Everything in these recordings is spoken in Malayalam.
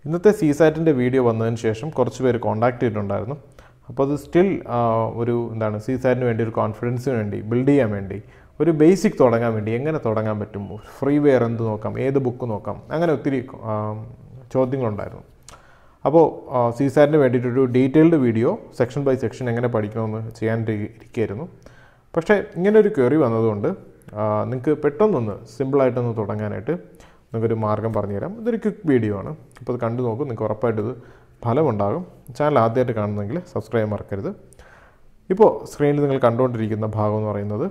ഇന്നത്തെ സീസാറ്റിൻ്റെ വീഡിയോ വന്നതിന് ശേഷം കുറച്ച് പേര് കോൺടാക്ട് ചെയ്തിട്ടുണ്ടായിരുന്നു അപ്പോൾ അത് സ്റ്റിൽ ഒരു എന്താണ് സീസാറ്റിന് വേണ്ടി ഒരു കോൺഫിഡൻസിന് വേണ്ടി ബിൽഡ് ചെയ്യാൻ വേണ്ടി ഒരു ബേസിക് തുടങ്ങാൻ വേണ്ടി എങ്ങനെ തുടങ്ങാൻ പറ്റും ഫ്രീ വെയർ എന്ത് നോക്കാം ഏത് ബുക്ക് നോക്കാം അങ്ങനെ ഒത്തിരി ആ, ചോദ്യങ്ങളുണ്ടായിരുന്നു അപ്പോൾ സീസാറ്റിന് വേണ്ടിയിട്ടൊരു detailed video section by section എങ്ങനെ പഠിക്കണമെന്ന് ചെയ്യാൻ ഇരിക്കുകയായിരുന്നു പക്ഷേ ഇങ്ങനെ ഒരു ക്വറി വന്നതുകൊണ്ട് നിങ്ങൾക്ക് പെട്ടെന്നൊന്ന് സിമ്പിളായിട്ടൊന്ന് തുടങ്ങാനായിട്ട് നിങ്ങൾക്കൊരു മാർഗം പറഞ്ഞുതരാം ഇതൊരു ക്വിക്ക് വീഡിയോ ആണ് അപ്പോൾ അത് കണ്ടു നോക്കും നിങ്ങൾക്ക് ഉറപ്പായിട്ട് ഇത് ഫലമുണ്ടാകും ചാനൽ ആദ്യമായിട്ട് കാണുന്നെങ്കിൽ സബ്സ്ക്രൈബ് മറക്കരുത് ഇപ്പോൾ സ്ക്രീനിൽ നിങ്ങൾ കണ്ടുകൊണ്ടിരിക്കുന്ന ഭാഗം എന്ന് പറയുന്നത്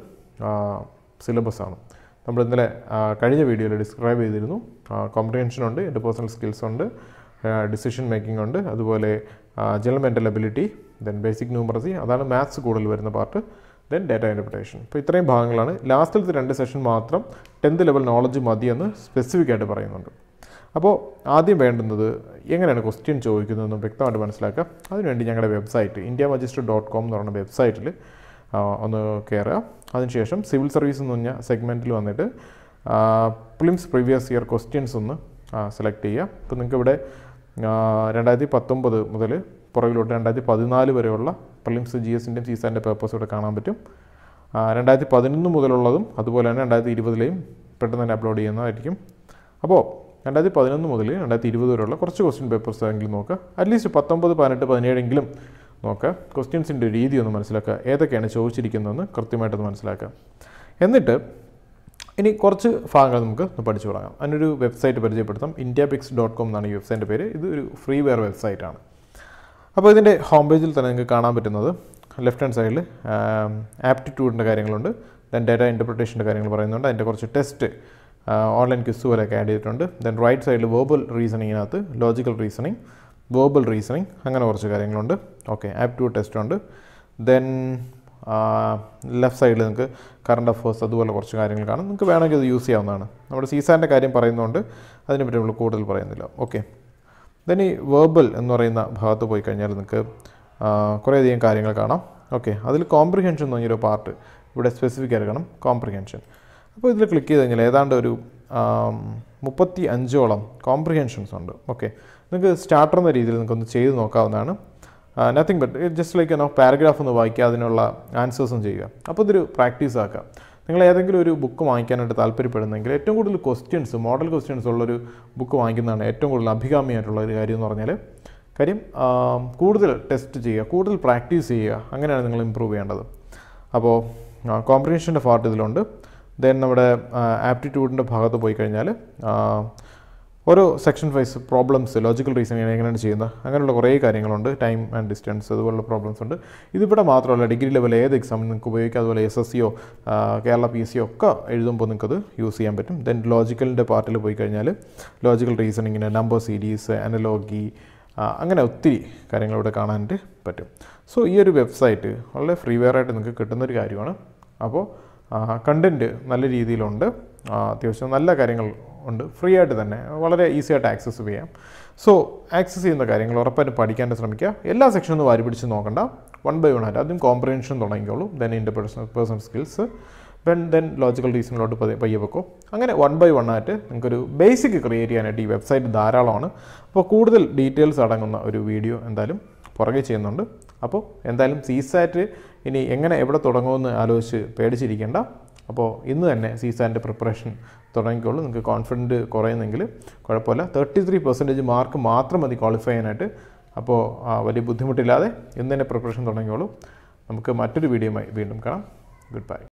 സിലബസ് ആണ് നമ്മൾ ഇന്നലെ ആ, കഴിഞ്ഞ വീഡിയോയിൽ ഡിസ്ക്രൈബ് ചെയ്തിരുന്നു കോംപ്രിഹെൻഷൻ ഉണ്ട് ഇൻ്റർപേഴ്സണൽ സ്കിൽസ് ഉണ്ട് ഡിസിഷൻ മേക്കിംഗ് ഉണ്ട് അതുപോലെ general mental ability then basic numeracy അതാണ് മാത്സ് കൂടുതൽ വരുന്ന പാർട്ട് ദെൻ ഡാറ്റ ഇൻ്റർപ്രിട്ടേഷൻ ഇപ്പോൾ ഇത്രയും ഭാഗങ്ങളാണ് ലാസ്റ്റിലത്തെ രണ്ട് സെഷൻ മാത്രം ടെൻത്ത് ലെവൽ നോളജ് മതിയെന്ന് സ്പെസിഫിക് ആയിട്ട് പറയുന്നുണ്ട് അപ്പോൾ ആദ്യം വേണ്ടുന്നത് എങ്ങനെയാണ് ക്വസ്റ്റ്യൻ ചോദിക്കുന്നതെന്ന് വ്യക്തമായിട്ട് മനസ്സിലാക്കുക അതിനുവേണ്ടി ഞങ്ങളുടെ website India magister dot com എന്ന് പറയുന്ന വെബ്സൈറ്റിൽ ഒന്ന് കയറുക അതിനുശേഷം സിവിൽ സർവീസ് എന്ന് പറഞ്ഞ സെഗ്മെൻറ്റിൽ വന്നിട്ട് പ്രിലിംസ് പ്രീവിയസ് ഇയർ ക്വസ്റ്റ്യൻസ് ഒന്ന് സെലക്ട് ചെയ്യുക ഇപ്പോൾ നിങ്ങൾക്ക് ഇവിടെ രണ്ടായിരത്തി പത്തൊമ്പത് മുതൽ പുറകിലോട്ട് രണ്ടായിരത്തി പതിനാല് വരെയുള്ള പ്രിലിംസ് ജി എസിൻ്റെയും സീസാൻ്റെ പേപ്പേഴ്സ് ഇവിടെ കാണാൻ പറ്റും ആ, രണ്ടായിരത്തി പതിനൊന്ന് മുതലുള്ളതും അതുപോലെ തന്നെ രണ്ടായിരത്തി ഇരുപതിലെയും പെട്ടെന്ന് തന്നെ അപ്ലോഡ് ചെയ്യുന്നതായിരിക്കും അപ്പോൾ രണ്ടായിരത്തി പതിനൊന്ന് മുതൽ രണ്ടായിരത്തി ഇരുപത് വരെയുള്ള കുറച്ച് ക്വസ്റ്റ്യൻ പേപ്പേഴ്സ് എങ്കിലും നോക്കുക അറ്റ്ലീസ്റ്റ് പത്തൊമ്പത് പതിനെട്ട് പതിനേഴെങ്കിലും നോക്കുക ക്വസ്റ്റ്യൻസിൻ്റെ രീതി ഒന്ന് മനസ്സിലാക്കുക ഏതൊക്കെയാണ് ചോദിച്ചിരിക്കുന്നതെന്ന് കൃത്യമായിട്ടൊന്ന് മനസ്സിലാക്കുക എന്നിട്ട് ഇനി കുറച്ച് ഭാഗങ്ങൾ നമുക്ക് ഒന്ന് പഠിച്ചു തുടങ്ങാം അതിനൊരു വെബ്സൈറ്റ് പരിചയപ്പെടുത്താം ഇന്ത്യ പിക്സ് ഡോട്ട് കോം എന്നാണ് ഈ വെബ്സൈറ്റിൻ്റെ പേര് ഇത് ഒരു ഫ്രീ വെയർ വെബ്സൈറ്റാണ് അപ്പോൾ ഇതിൻ്റെ ഹോം പേജിൽ തന്നെ നിങ്ങൾക്ക് കാണാൻ പറ്റുന്നത് ലെഫ്റ്റ് ഹാൻഡ് സൈഡിൽ ആപ്റ്റിറ്റ്യൂഡിൻ്റെ കാര്യങ്ങളുണ്ട് ദെൻ ഡാറ്റ ഇൻ്റർപ്രിട്ടേഷൻ്റെ കാര്യങ്ങൾ പറയുന്നുണ്ട് അതിൻ്റെ കുറച്ച് ടെസ്റ്റ് ഓൺലൈൻ ക്വിസ് പോലെയൊക്കെ ആഡ് ചെയ്തിട്ടുണ്ട് ദെൻ റൈറ്റ് സൈഡിൽ വേർബൽ റീസണിങ്ങിനകത്ത് ലോജിക്കൽ റീസണിങ് വേർബൽ റീസണിങ് അങ്ങനെ കുറച്ച് കാര്യങ്ങളുണ്ട് ഓക്കെ ആപ്റ്റിറ്റ്യൂഡ് ടെസ്റ്റ് ഉണ്ട് ദെൻ ലെഫ്റ്റ് സൈഡിൽ നിങ്ങൾക്ക് കറണ്ട് അഫേഴ്സ് അതുപോലെ കുറച്ച് കാര്യങ്ങൾ കാണും നിങ്ങൾക്ക് വേണമെങ്കിൽ അത് യൂസ് ചെയ്യാവുന്നതാണ് നമ്മുടെ സീസാൻ്റെ കാര്യം പറയുന്നതുകൊണ്ട് അതിനെപ്പറ്റി നമ്മൾ കൂടുതൽ പറയുന്നില്ല ഓക്കെ ദെൻ ഈ വേർബൽ എന്ന് പറയുന്ന ഭാഗത്ത് പോയി കഴിഞ്ഞാൽ നിങ്ങൾക്ക് കുറേയധികം കാര്യങ്ങൾ കാണാം ഓക്കെ അതിൽ കോംപ്രിഹെൻഷൻ എന്ന് പറഞ്ഞൊരു പാർട്ട് ഇവിടെ സ്പെസിഫിക് ആയിട്ട് കാണാം കോംപ്രിഹെൻഷൻ അപ്പോൾ ഇതിൽ ക്ലിക്ക് ചെയ്ത് കഴിഞ്ഞാൽ ഏതാണ്ട് ഒരു ആം, മുപ്പത്തി അഞ്ചോളം കോംപ്രിഹെൻഷൻസ് ഉണ്ട് ഓക്കെ നിങ്ങൾക്ക് സ്റ്റാർട്ടർ എന്ന രീതിയിൽ നിങ്ങൾക്കൊന്ന് ചെയ്ത് നോക്കാവുന്നതാണ് nothing but just like no paragraph ഒന്ന് വായിക്കുക അതിനുള്ള ആൻസേഴ്സും ചെയ്യുക അപ്പോൾ ഇതൊരു പ്രാക്ടീസ് ആക്കുക നിങ്ങൾ ഏതെങ്കിലും ഒരു ബുക്ക് വാങ്ങിക്കാനായിട്ട് താല്പര്യപ്പെടുന്നെങ്കിൽ ഏറ്റവും കൂടുതൽ ക്വസ്റ്റ്യൻസ് മോഡൽ ക്വസ്റ്റ്യൻസ് ഉള്ളൊരു ബുക്ക് വാങ്ങിക്കുന്നതാണ് ഏറ്റവും കൂടുതൽ അഭികാമ്യമായിട്ടുള്ള ഒരു കാര്യം എന്ന് പറഞ്ഞാൽ കാര്യം ആ, കൂടുതൽ ടെസ്റ്റ് ചെയ്യുക കൂടുതൽ പ്രാക്ടീസ് ചെയ്യുക അങ്ങനെയാണ് നിങ്ങൾ ഇമ്പ്രൂവ് ചെയ്യേണ്ടത് അപ്പോൾ കോംപ്രിഹെൻഷൻ്റെ പാർട്ട് ഇതിലുണ്ട് ദെൻ നമ്മുടെ ആപ്റ്റിറ്റ്യൂഡിൻ്റെ ഭാഗത്ത് പോയി കഴിഞ്ഞാൽ ആ, ഓരോ section wise problems logical reasoning എങ്ങനെയാണ് ചെയ്യുന്നത് അങ്ങനെയുള്ള കുറേ കാര്യങ്ങളുണ്ട് ടൈം ആൻഡ് ഡിസ്റ്റൻസ് അതുപോലുള്ള പ്രോബ്ലംസ് ഉണ്ട് ഇതിവിടെ മാത്രമല്ല ഡിഗ്രി ലെവൽ ഏത് എക്സാമിന് നിങ്ങൾക്ക് ഉപയോഗിക്കാം അതുപോലെ എസ് എസ് സിയോ കേരള പി സിയോ ഒക്കെ എഴുതുമ്പോൾ നിങ്ങൾക്കത് യൂസ് ചെയ്യാൻ പറ്റും ദെൻ ലോജിക്കലിൻ്റെ പാർട്ടിൽ പോയി കഴിഞ്ഞാൽ ലോജിക്കൽ റീസണിങ്ങിന് നമ്പർ സീരീസ് അനലോഗി അങ്ങനെ ഒത്തിരി കാര്യങ്ങൾ ഇവിടെ കാണാനായിട്ട് പറ്റും സോ ഈ ഒരു വെബ്സൈറ്റ് വളരെ ഫ്രീ വെയർ ആയിട്ട് നിങ്ങൾക്ക് കിട്ടുന്നൊരു കാര്യമാണ് അപ്പോൾ കണ്ടൻറ്റ് നല്ല രീതിയിലുണ്ട് ആ, അത്യാവശ്യം നല്ല കാര്യങ്ങൾ ഉണ്ട് ഫ്രീ ആയിട്ട് തന്നെ വളരെ ഈസി ആയിട്ട് ആക്സസ് ചെയ്യാം സോ ആക്സസ് ചെയ്യുന്ന കാര്യങ്ങൾ ഉറപ്പായിട്ട് പഠിക്കാൻ ശ്രമിക്കുക എല്ലാ സെക്ഷനും വാരി പിടിച്ച് നോക്കണ്ട വൺ ബൈ വൺ ആയിട്ട് ആദ്യം കോംപ്രിഹെൻഷൻ തുടങ്ങിക്കോളൂ then interpersonal personal skills then then logical റീസണിലോട്ട് പതിയെ പയ്യെ വെക്കും അങ്ങനെ വൺ ബൈ വൺ ആയിട്ട് നിങ്ങൾക്കൊരു ബേസിക് ക്രിയേറ്റ് ചെയ്യാനായിട്ട് ഈ വെബ്സൈറ്റ് ധാരാളമാണ് അപ്പോൾ കൂടുതൽ ഡീറ്റെയിൽസ് അടങ്ങുന്ന ഒരു വീഡിയോ എന്തായാലും പുറകെ ചെയ്യുന്നുണ്ട് അപ്പോൾ എന്തായാലും സീസാറ്റ് ഇനി എങ്ങനെ എവിടെ തുടങ്ങുമെന്ന് ആലോചിച്ച് പേടിച്ചിരിക്കേണ്ട അപ്പോൾ ഇന്ന് തന്നെ സീസാൻ്റെ പ്രിപ്പറേഷൻ തുടങ്ങിക്കോളൂ നിങ്ങൾക്ക് കോൺഫിഡൻറ്റ് കുറയുന്നെങ്കിൽ കുഴപ്പമില്ല തേർട്ടി ത്രീ പെർസെൻറ്റേജ് മാർക്ക് മാത്രം മതി ക്വാളിഫൈ ചെയ്യാനായിട്ട് അപ്പോൾ ആ, വലിയ ബുദ്ധിമുട്ടില്ലാതെ ഇന്ന് തന്നെ പ്രിപ്പറേഷൻ തുടങ്ങിക്കോളൂ നമുക്ക് മറ്റൊരു വീഡിയോയുമായി വീണ്ടും കാണാം ഗുഡ് ബൈ